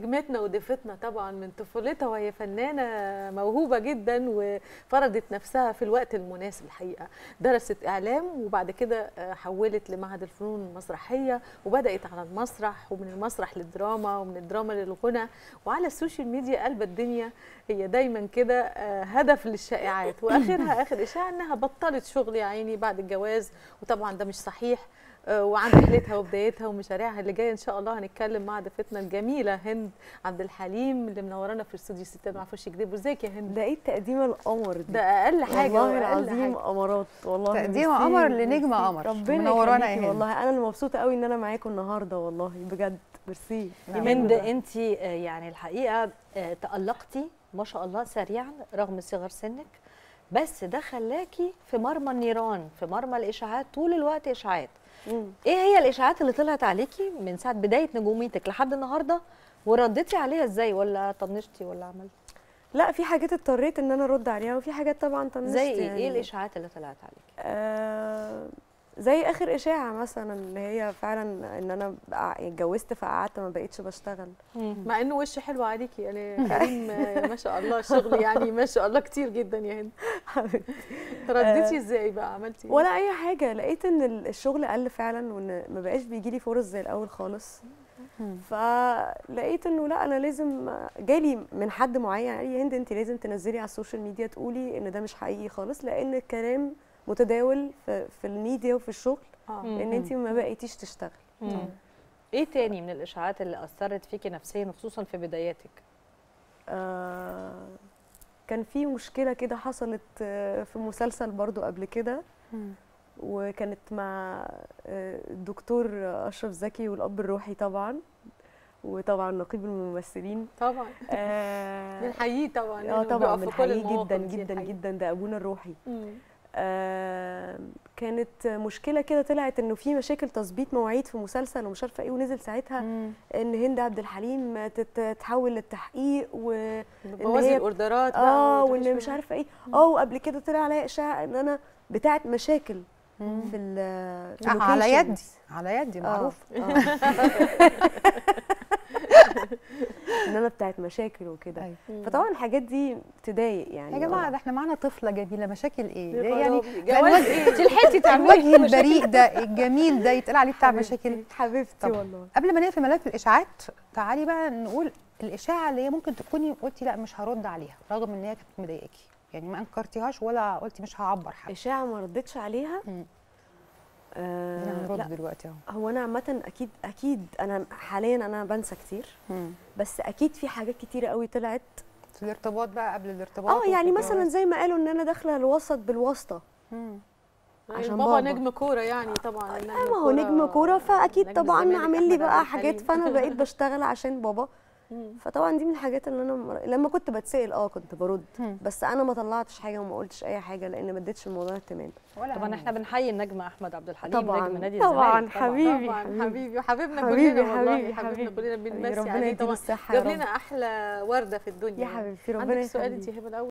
نجمتنا وضيفتنا طبعا من طفولتها وهي فنانه موهوبه جدا وفرضت نفسها في الوقت المناسب الحقيقه درست اعلام وبعد كده آه، حولت لمعهد الفنون المسرحيه وبدات على المسرح ومن المسرح للدراما ومن الدراما للغنى وعلى السوشيال ميديا قلب الدنيا هي دايما كده آه، هدف للشائعات واخرها اخر اشاعه انها بطلت شغل يا عيني بعد الجواز وطبعا ده مش صحيح آه، وعن رحلتها وبدايتها ومشاريعها اللي جايه ان شاء الله هنتكلم مع ضيفتنا الجميله هند عبد الحليم اللي منورانا في استوديو ستات ما فيش يكذبوا ازيك يا هند ده ايه التقديمه القمر دي ده اقل حاجه والله وأقل العظيم حاجة. قمرات والله تقديم ميرسي، قمر لنجمة ميرسي. قمر. ربنا منورانا يا يخليكي هند. والله انا اللي مبسوطه قوي ان انا معاكم النهارده والله بجد ميرسي هند انت يعني الحقيقه آه، تألقتي ما شاء الله سريعا رغم صغر سنك بس ده خلاكي في مرمى النيران في مرمى الاشاعات طول الوقت اشاعات مم. ايه هي الاشاعات اللي طلعت عليكي من ساعه بدايه نجوميتك لحد النهارده ورديتي عليها ازاي ولا طنشتي ولا عملتي لا في حاجات اضطريت ان انا ارد عليها وفي حاجات طبعا طنشت زي ايه يعني. ايه الاشاعات اللي طلعت عليكي آه زي اخر اشاعه مثلا اللي هي فعلا ان انا بقى- اتجوزت فقعدت ما بقيتش بشتغل مع انه وش حلو عليكي يعني كريم آه، ما شاء الله شغل يعني ما شاء الله كتير جدا يا هند رديتي ازاي بقى عملتي إيه؟ ولا اي حاجه لقيت ان ال- الشغل قل فعلا وان ما بقاش بيجي لي فرص زي الاول خالص فلقيت انه لا انا لازم جالي من حد معين قال لي هند انت لازم تنزلي على السوشيال ميديا تقولي ان ده مش حقيقي خالص لان الكلام متداول في, في الميديا وفي الشغل آه. ان انت ما بقيتيش تشتغلي ايه تاني من الاشاعات اللي اثرت فيكي نفسيا خصوصا في بداياتك آه كان في مشكله كده حصلت آه، في مسلسل برضو قبل كده وكانت مع آه، الدكتور اشرف زكي والاب الروحي طبعا وطبعا نقيب الممثلين طبعا اه بنحييه طبعا آه، لأنه طبعا بيقف في كل بنحييه المواقف جدا دي جدا الحقيقة. جدا ده ابونا الروحي مم. آه كانت مشكله كده طلعت انه في مشاكل تظبيط مواعيد في مسلسل ومش عارفه ايه ونزل ساعتها ان هند عبد الحليم تت- تتحول للتحقيق و بوظي هي- الاوردرات بقى اه وتعيش وان في مش عارفه ايه اه وقبل كده طلع عليا اشاعه ان انا بتاعت مشاكل في ال في آه، على locations. يدي على يدي آه، معروف آه. ان انا بتاعت مشاكل وكده أيوة. فطبعا الحاجات دي تضايق يعني يا جماعه آه. ده احنا معانا طفله جميله مشاكل ايه يا يعني خرابي، ده جواز الوجه- ايه انت لحقتي تعملي الوجه البريء ده الجميل ده يتقال عليه بتاع مشاكل حبيبتي طبعاً. والله قبل ما نقفل ملف الاشاعات تعالي بقى نقول الاشاعه اللي هي ممكن تكوني قلتي لا مش هرد عليها رغم ان هي كانت مضايقاكي يعني ما انكرتيهاش ولا قلتي مش هعبر حاجه اشاعه ما ردتش عليها مم. آه هنرد لا دلوقتي اهو هو انا عامه اكيد اكيد انا حاليا انا بنسى كتير بس اكيد في حاجات كتيره قوي طلعت في الارتباط بقى قبل الارتباط اه يعني وفي مثلا الجواز. زي ما قالوا ان انا داخله الوسط بالواسطه مم. عشان بابا, بابا. نجم كوره يعني طبعا النجم ما هو نجم كوره فاكيد نجم طبعا الزمالك عامل لي أحمد عبد بقى حاجات الحليم. فانا بقيت بشتغل عشان بابا مم. فطبعا دي من الحاجات اللي انا م- لما كنت بتسال اه كنت برد مم. بس انا ما طلعتش حاجه وما قلتش اي حاجه لان ما اديتش الموضوع اهتمام ولا طبعا هم. احنا بنحيي النجم احمد عبد الحليم طبعاً، نجم نادي طبعاً، الزمالك حبيبي. طبعا حبيبي وحبيبنا حبيبي، كلنا والله حبيبي، حبيبنا حبيبي. كلنا بنمسي ربنا عليه يديله طبعا الصحه يا جاب رب لنا احلى ورده في الدنيا يا حبيبتي ربنا عندك سؤال يخليك. انت يا هبه الاول